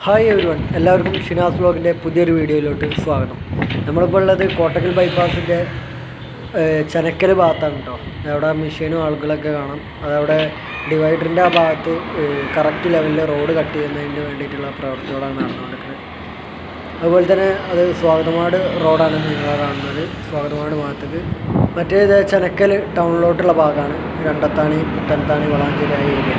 hi every one എല്ലാവർക്കും ഷിനാസ് വ്ലോഗിൻ്റെ പുതിയൊരു വീഡിയോയിലോട്ട് സ്വാഗതം നമ്മളിപ്പോൾ ഉള്ളത് കോട്ടക്കൽ ബൈപ്പാസിൻ്റെ ചനക്കൽ ഭാഗത്താണ് കേട്ടോ അവിടെ മെഷീനും ആളുകളൊക്കെ കാണാം അതവിടെ ഡിവൈഡറിൻ്റെ ആ ഭാഗത്ത് കറക്റ്റ് ലെവലിൽ റോഡ് കട്ട് ചെയ്യുന്നതിന് വേണ്ടിയിട്ടുള്ള പ്രവർത്തികളാണ് നടന്നുകൊണ്ടിരിക്കുന്നത് അതുപോലെ തന്നെ അത് സ്വാഗതമാട് റോഡാണ് നിങ്ങൾ കാണുന്നത് സ്വാഗതമാട് ഭാഗത്തേക്ക് മറ്റേത് ചനക്കൽ ടൗണിലോട്ടുള്ള ഭാഗമാണ് രണ്ടത്താണി പുത്തനത്താണി വളാഞ്ചേരി ആ ഏരിയ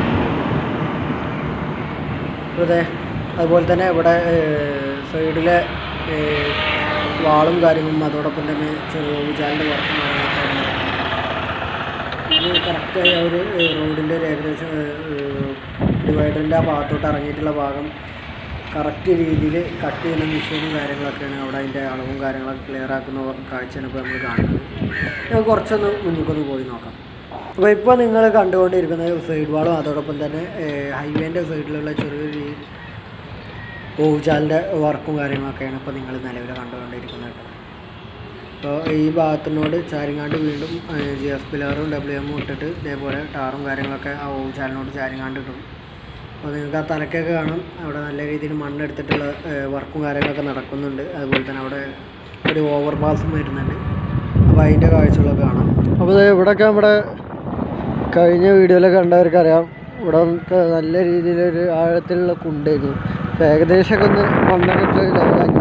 അതെ അതുപോലെ തന്നെ ഇവിടെ സൈഡിലെ വാളും കാര്യങ്ങളും അതോടൊപ്പം തന്നെ ചെറിയ വിചാലിൻ്റെ വർക്കും കാര്യങ്ങളൊക്കെ ഇത് കറക്റ്റായി അവർ റോഡിൻ്റെ ഒരു ഏകദേശം ഡിവൈഡറിൻ്റെ ആ ഭാഗത്തോട്ട് ഇറങ്ങിയിട്ടുള്ള ഭാഗം കറക്റ്റ് രീതിയിൽ കട്ട് ചെയ്യുന്ന മെഷീനും കാര്യങ്ങളൊക്കെയാണ് അവിടെ അതിൻ്റെ അളവും കാര്യങ്ങളൊക്കെ ക്ലിയർ ആക്കുന്ന കാഴ്ചയാണ് ഇപ്പോൾ നമ്മൾ കാണുന്നത് നമുക്ക് കുറച്ചൊന്ന് മുന്നിക്കൊന്ന് പോയി നോക്കാം അപ്പോൾ ഇപ്പോൾ നിങ്ങൾ കണ്ടുകൊണ്ടിരിക്കുന്നത് സൈഡ് വാളും അതോടൊപ്പം തന്നെ ഹൈവേൻ്റെ സൈഡിലുള്ള ചെറിയൊരു ഈ ഊജാലിൻ്റെ വർക്കും കാര്യങ്ങളൊക്കെയാണ് ഇപ്പോൾ നിങ്ങൾ നിലവിൽ കണ്ടുകൊണ്ടിരിക്കുന്നത് കേട്ടോ അപ്പോൾ ഈ ഭാഗത്തിനോട് ചാരിങ്ങാണ്ട് വീണ്ടും ജി എസ് പില്ലറും ഡബ്ല്യു എമ്മും ഇട്ടിട്ട് ഇതേപോലെ ടാറും കാര്യങ്ങളൊക്കെ ആ ഊജാലിനോട് ചാരിങ്ങാണ്ട് ഇടും അപ്പോൾ നിങ്ങൾക്ക് ആ തലക്കൊക്കെ കാണാം അവിടെ നല്ല രീതിയിൽ മണ്ണെടുത്തിട്ടുള്ള വർക്കും കാര്യങ്ങളൊക്കെ നടക്കുന്നുണ്ട് അതുപോലെ തന്നെ അവിടെ ഒരു ഓവർ പാസും വരുന്നുണ്ട് അപ്പോൾ അതിൻ്റെ കാഴ്ചകളൊക്കെ കാണാം അപ്പോൾ ഇവിടെയൊക്കെ നമ്മുടെ കഴിഞ്ഞ വീഡിയോയിലൊക്കെ കണ്ടവർക്കറിയാം ഇവിടെ നമുക്ക് നല്ല രീതിയിലൊരു ആഴത്തിലുള്ള കുണ്ടായിരുന്നു അപ്പോൾ ഏകദേശമൊക്കെ ഒന്ന് മണ്ണൊക്കെ ഇട്ട് ലെവലാക്കി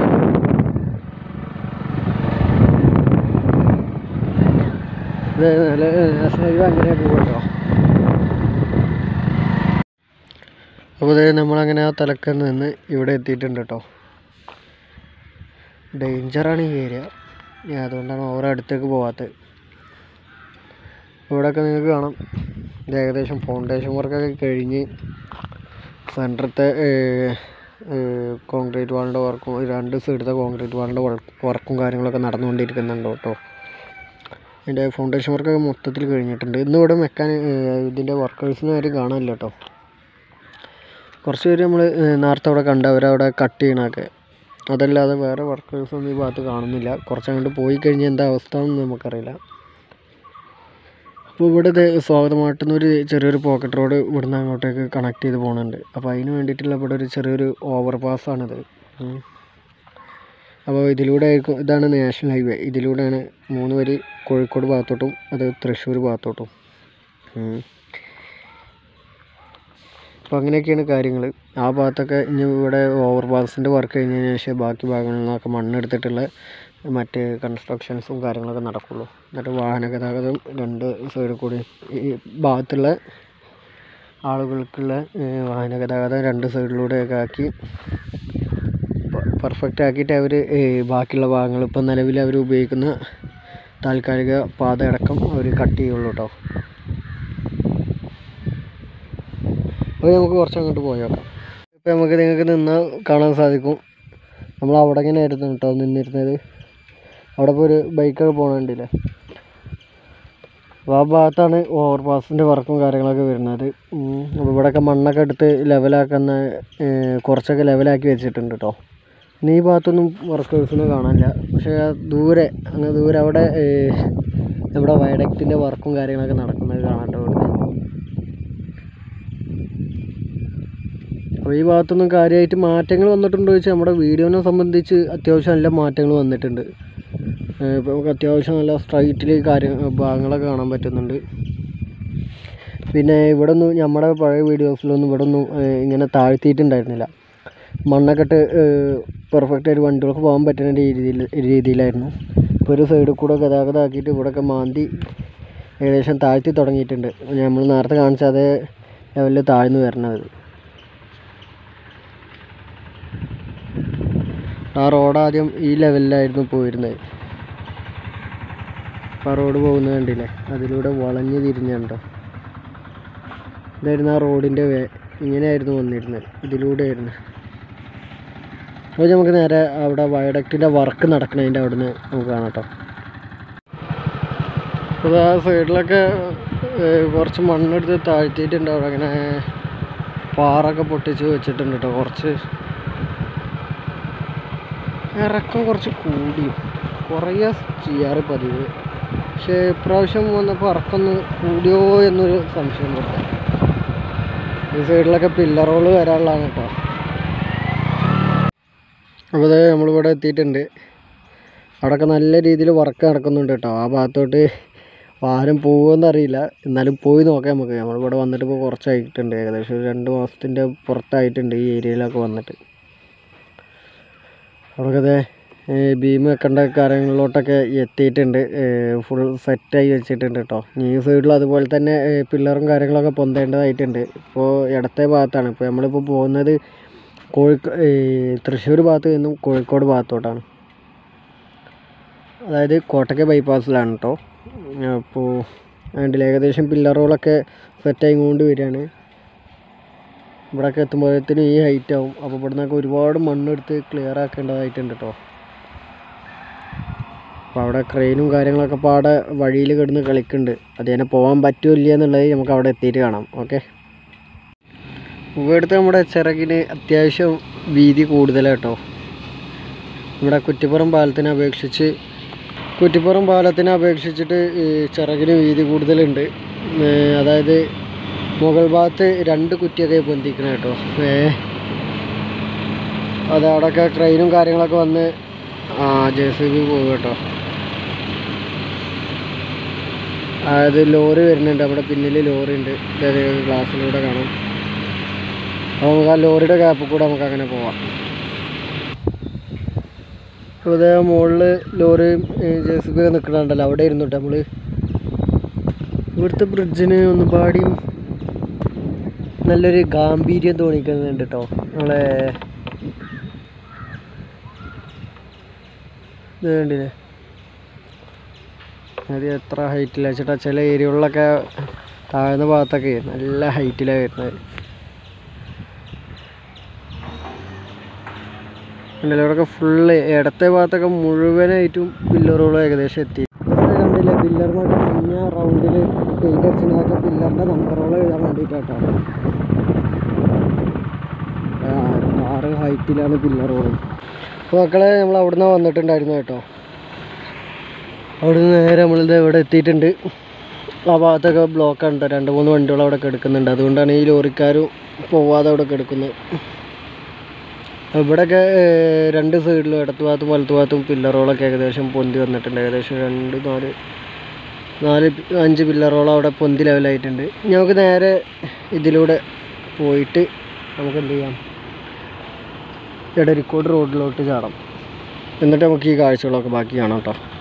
ഇത് നല്ല നാഷണൽ ഹൈവേ അങ്ങനെ പോകട്ടോ അപ്പോൾ ഇത് നമ്മളങ്ങനെ ആ തലക്ക് നിന്ന് ഇവിടെ എത്തിയിട്ടുണ്ട് കേട്ടോ ഡേഞ്ചറാണ് ഈ ഏരിയ ഞാൻ അതുകൊണ്ടാണ് ഓരോ അടുത്തേക്ക് പോകാത്തത് ഇവിടെയൊക്കെ നിങ്ങൾക്ക് കാണാം ഇത് ഏകദേശം ഫൗണ്ടേഷൻ വർക്കൊക്കെ കഴിഞ്ഞ് സെൻറ്ററത്തെ കോൺക്രീറ്റ് വാളിൻ്റെ വർക്കും രണ്ട് സൈഡത്തെ കോൺക്രീറ്റ് വാളിൻ്റെ വർക്കും കാര്യങ്ങളൊക്കെ നടന്നുകൊണ്ടിരിക്കുന്നുണ്ട് കേട്ടോ അതിൻ്റെ ഫൗണ്ടേഷൻ വർക്കൊക്കെ മൊത്തത്തിൽ കഴിഞ്ഞിട്ടുണ്ട് ഇന്ന് ഇവിടെ മെക്കാനി ഇതിൻ്റെ വർക്കേഴ്സിന് ആരും കാണാനില്ല കേട്ടോ കുറച്ച് പേര് നമ്മൾ നേരത്തെ അവിടെ കണ്ട് അവരവിടെ കട്ട് ചെയ്യണമൊക്കെ അതല്ലാതെ വേറെ വർക്കേഴ്സൊന്നും ഈ ഭാഗത്ത് കാണുന്നില്ല കുറച്ചങ്ങോട്ട് പോയി കഴിഞ്ഞാൽ എന്താ അവസ്ഥ എന്ന് നമുക്കറിയില്ല അപ്പോൾ ഇവിടെ ഇത് സ്വാഗതമായിട്ടുന്ന ഒരു ചെറിയൊരു പോക്കറ്റ് റോഡ് ഇവിടുന്ന് അങ്ങോട്ടേക്ക് കണക്ട് ചെയ്ത് പോകുന്നുണ്ട് അപ്പോൾ അതിന് വേണ്ടിയിട്ടുള്ള ഇവിടെ ഒരു ചെറിയൊരു ഓവർ പാസ്സാണിത് അപ്പോൾ ഇതിലൂടെ ആയിരിക്കും ഇതാണ് നാഷണൽ ഹൈവേ ഇതിലൂടെയാണ് മൂന്ന് വരി കോഴിക്കോട് ഭാഗത്തോട്ടും അത് തൃശ്ശൂർ ഭാഗത്തോട്ടും അപ്പോൾ അങ്ങനെയൊക്കെയാണ് കാര്യങ്ങൾ ആ ഭാഗത്തൊക്കെ ഇനി ഇവിടെ ഓവർ പാസിൻ്റെ വർക്ക് കഴിഞ്ഞതിന് ശേഷം ബാക്കി ഭാഗങ്ങളിൽ നിന്നൊക്കെ മണ്ണെടുത്തിട്ടുള്ള മറ്റ് കൺസ്ട്രക്ഷൻസും കാര്യങ്ങളൊക്കെ നടക്കുള്ളൂ എന്നിട്ട് വാഹന ഗതാഗതം രണ്ട് സൈഡിൽ കൂടി ഈ ഭാഗത്തുള്ള ആളുകൾക്കുള്ള വാഹന ഗതാഗതം രണ്ട് സൈഡിലൂടെയൊക്കെ ആക്കി പെർഫെക്റ്റ് ആക്കിയിട്ട് അവർ ബാക്കിയുള്ള ഭാഗങ്ങൾ ഇപ്പം നിലവിൽ അവർ ഉപയോഗിക്കുന്ന താൽക്കാലിക പാത അടക്കം അവർ കട്ട് ചെയ്യുള്ളൂ കേട്ടോ അപ്പോൾ നമുക്ക് കുറച്ച് അങ്ങോട്ട് പോയി നോക്കാം ഇപ്പോൾ നമുക്ക് നിങ്ങൾക്ക് നിന്നാൽ കാണാൻ സാധിക്കും നമ്മൾ അവിടെ ഇങ്ങനെ ആയിരുന്നു കേട്ടോ നിന്നിരുന്നത് അവിടെ ഇപ്പോൾ ഒരു ബൈക്കൊക്കെ പോകണുണ്ടല്ലേ അപ്പോൾ ആ ഭാഗത്താണ് ഓവർ പാസിൻ്റെ വർക്കും കാര്യങ്ങളൊക്കെ വരുന്നത് അപ്പോൾ ഇവിടെയൊക്കെ മണ്ണൊക്കെ എടുത്ത് ലെവലാക്കുന്ന കുറച്ചൊക്കെ ലെവലാക്കി വെച്ചിട്ടുണ്ട് കേട്ടോ ഇനി ഈ ഭാഗത്തൊന്നും വർക്കേഴ്സിനെ കാണാനില്ല പക്ഷേ ദൂരെ അങ്ങ് ദൂരെ അവിടെ നമ്മുടെ വയഡക്റ്റിൻ്റെ വർക്കും കാര്യങ്ങളൊക്കെ നടക്കുന്നത് കാണാൻ കേട്ടോ ഇവിടുന്ന് അപ്പോൾ ഈ ഭാഗത്തൊന്നും കാര്യമായിട്ട് മാറ്റങ്ങൾ വന്നിട്ടുണ്ടോ ചോദിച്ചാൽ നമ്മുടെ വീഡിയോനെ സംബന്ധിച്ച് അത്യാവശ്യം നല്ല മാറ്റങ്ങൾ വന്നിട്ടുണ്ട് ഇപ്പോൾ നമുക്ക് അത്യാവശ്യം നല്ല സ്ട്രൈറ്റിൽ കാര്യം ഭാഗങ്ങളൊക്കെ കാണാൻ പറ്റുന്നുണ്ട് പിന്നെ ഇവിടെ ഒന്നും നമ്മുടെ പഴയ വീഡിയോസിലൊന്നും ഇവിടെ ഒന്നും ഇങ്ങനെ താഴ്ത്തിയിട്ടുണ്ടായിരുന്നില്ല മണ്ണൊക്കെ ഇട്ട് പെർഫെക്റ്റ് ആയിട്ട് വണ്ടികൾക്ക് പോകാൻ പറ്റുന്ന രീതിയിൽ രീതിയിലായിരുന്നു ഇപ്പോൾ ഒരു സൈഡിൽ കൂടെ ഗതാഗതം ആക്കിയിട്ട് ഇവിടെയൊക്കെ മാന്തി ഏകദേശം താഴ്ത്തി തുടങ്ങിയിട്ടുണ്ട് നമ്മൾ നേരത്തെ കാണിച്ച അതേ ലെവലിൽ താഴ്ന്നു വരണത് ആ റോഡ് ആദ്യം ഈ ലെവലിലായിരുന്നു പോയിരുന്നത് അപ്പോൾ ആ റോഡ് പോകുന്നത് കണ്ടില്ലേ അതിലൂടെ വളഞ്ഞ് തിരിഞ്ഞുണ്ടോ ഇതായിരുന്നു ആ റോഡിൻ്റെ വേ ഇങ്ങനെയായിരുന്നു വന്നിരുന്നത് ഇതിലൂടെ ആയിരുന്നു അപ്പോൾ നമുക്ക് നേരെ അവിടെ വയഡക്റ്റിൻ്റെ വർക്ക് നടക്കുന്നതിൻ്റെ അവിടെ നിന്ന് നമുക്ക് കാണാം കേട്ടോ അപ്പോൾ ആ സൈഡിലൊക്കെ കുറച്ച് മണ്ണെടുത്ത് താഴ്ത്തിയിട്ടുണ്ട് അവിടെ അങ്ങനെ പാറൊക്കെ പൊട്ടിച്ച് വെച്ചിട്ടുണ്ട് കേട്ടോ കുറച്ച് ഇറക്കം കുറച്ച് കൂടിയും കുറേ ചെയ്യാറ് പതിവ് പക്ഷേ ഇപ്രാവശ്യം വന്നപ്പോൾ ഇറക്കൊന്ന് കൂടിയോ എന്നൊരു സംശയം പോലെ ഈ സൈഡിലൊക്കെ പില്ലറുകൾ വരാനുള്ളതാണ് കേട്ടോ അപ്പോൾ അതെ നമ്മളിവിടെ എത്തിയിട്ടുണ്ട് അവിടെയൊക്കെ നല്ല രീതിയിൽ വർക്ക് നടക്കുന്നുണ്ട് കേട്ടോ ആ ഭാഗത്തോട്ട് ആരും പോകുമെന്ന് അറിയില്ല എന്നാലും പോയി നോക്കാം നമുക്ക് നമ്മളിവിടെ വന്നിട്ട് ഇപ്പോൾ കുറച്ചായിട്ടുണ്ട് ഏകദേശം ഒരു രണ്ട് മാസത്തിൻ്റെ പുറത്തായിട്ടുണ്ട് ഈ ഏരിയയിലൊക്കെ വന്നിട്ട് അവിടെയൊക്കെ അതെ ബീം വെക്കേണ്ട കാര്യങ്ങളിലോട്ടൊക്കെ എത്തിയിട്ടുണ്ട് ഫുൾ സെറ്റായി വെച്ചിട്ടുണ്ട് കേട്ടോ ഈ സൈഡിൽ അതുപോലെ തന്നെ പില്ലറും കാര്യങ്ങളൊക്കെ പൊന്തേണ്ടതായിട്ടുണ്ട് ഇപ്പോൾ ഇടത്തെ ഭാഗത്താണ് ഇപ്പോൾ നമ്മളിപ്പോൾ പോകുന്നത് കോഴിക്കോ തൃശ്ശൂർ ഭാഗത്ത് നിന്നും കോഴിക്കോട് ഭാഗത്തോട്ടാണ് അതായത് കോട്ടയ്ക്ക് ബൈപ്പാസിലാണ് കേട്ടോ അപ്പോൾ അതിൻ്റെ ഏകദേശം പില്ലറുകളൊക്കെ സെറ്റായി കൊണ്ട് വരികയാണ് ഇവിടെയൊക്കെ എത്തുമ്പോഴത്തേനും ഈ ഹൈറ്റ് ആവും അപ്പോൾ ഇവിടെ നിന്നൊക്കെ ഒരുപാട് മണ്ണെടുത്ത് ക്ലിയർ ആക്കേണ്ടതായിട്ടുണ്ട് കേട്ടോ അപ്പോൾ അവിടെ ക്രെയിനും കാര്യങ്ങളൊക്കെ പാടെ വഴിയിൽ കിടന്ന് കളിക്കുന്നുണ്ട് അത് തന്നെ പോകാൻ പറ്റുമോ ഇല്ല എന്നുള്ളത് നമുക്ക് അവിടെ എത്തിയിട്ട് കാണാം ഓക്കെ ഇവിടുത്തെ നമ്മുടെ ചിറകിന് അത്യാവശ്യം വീതി കൂടുതലാണ് കേട്ടോ നമ്മുടെ കുറ്റിപ്പുറം പാലത്തിനെ അപേക്ഷിച്ച് കുറ്റിപ്പുറം പാലത്തിനെ അപേക്ഷിച്ചിട്ട് ഈ ചിറകിന് വീതി കൂടുതലുണ്ട് ഏ, അതായത് മുകൾ ഭാഗത്ത് രണ്ട് കുറ്റിയൊക്കെ പൊന്തിക്കണം കേട്ടോ ഏ അത് അവിടെയൊക്കെ ക്രെയിനും കാര്യങ്ങളൊക്കെ വന്ന് ആ ജെ സി ബി പോകും കേട്ടോ അതായത് ലോറി വരുന്നുണ്ട് അവിടെ പിന്നിൽ ലോറി ഉണ്ട് ഗ്ലാസ്സിലൂടെ കാണാം അപ്പോൾ നമുക്ക് ആ ലോറിയുടെ ഗ്യാപ്പിൽ കൂടെ നമുക്ക് അങ്ങനെ പോവാം അപ്പോൾ ഇതേ മുകളിൽ ലോറിയും ജെ സി ബി ഒക്കെ നിൽക്കണുണ്ടല്ലോ അവിടെ ഇരുന്നുണ്ട് നമ്മൾ ഇവിടുത്തെ ബ്രിഡ്ജിന് ഒന്ന് പാടിയും നല്ലൊരു ഗാംഭീര്യം തോന്നിക്കുന്നുണ്ട് കേട്ടോ നമ്മളെ ഇത് കണ്ടില്ലേ അത് എത്ര ഹൈറ്റിലാണ് വെച്ചിട്ടാ ചില ഏരിയകളിലൊക്കെ താഴ്ന്ന ഭാഗത്തൊക്കെ നല്ല ഹൈറ്റിലാണ് വരുന്നത് ഉണ്ടല്ലോ ഇവിടെയൊക്കെ ഫുള്ള് ഇടത്തെ ഭാഗത്തൊക്കെ മുഴുവനായിട്ടും പില്ലറുകളും ഏകദേശം എത്തി ഇവിടെ കണ്ടില്ലേ പില്ലറിനൊക്കെ മഞ്ഞ റൗണ്ടിൽ പെയിൻ്റ് അടിച്ചതിനൊക്കെ പില്ലറിൻ്റെ നമ്പറുകൾ എഴുതാൻ വേണ്ടിയിട്ടാട്ടോ ആറ് ഹൈറ്റിലാണ് പില്ലറുകൾ അപ്പോൾ മക്കളെ നമ്മൾ അവിടുന്ന് വന്നിട്ടുണ്ടായിരുന്നു കേട്ടോ അവിടുന്ന് നേരെ നമ്മളിത് ഇവിടെ എത്തിയിട്ടുണ്ട് ആ ഭാഗത്തൊക്കെ ബ്ലോക്കാണ് കേട്ടോ രണ്ട് മൂന്ന് വണ്ടികൾ അവിടെ കിടക്കുന്നുണ്ട് അതുകൊണ്ടാണ് ഈ ലോറിക്കാരും പോവാതെ അവിടെ കിടക്കുന്നത് ഇവിടെയൊക്കെ ഏഹ്, രണ്ട് സൈഡിലും ഇടത്ത് ഭാഗത്തും വലത്ത് ഭാഗത്തും പില്ലറുകളൊക്കെ ഏകദേശം പൊന്തി വന്നിട്ടുണ്ട് ഏകദേശം രണ്ട് നാല് നാല് പി- അഞ്ച് പില്ലറുകൾ അവിടെ പൊന്തി ലെവലായിട്ടുണ്ട് ഇനി നമുക്ക് നേരെ ഇതിലൂടെ പോയിട്ട് നമുക്ക് എന്ത് ചെയ്യാം എടരിക്കോട് റോഡിലോട്ട് ചാടാം എന്നിട്ട് നമുക്ക് ഈ കാഴ്ചകളൊക്കെ ബാക്കി കാണാം കേട്ടോ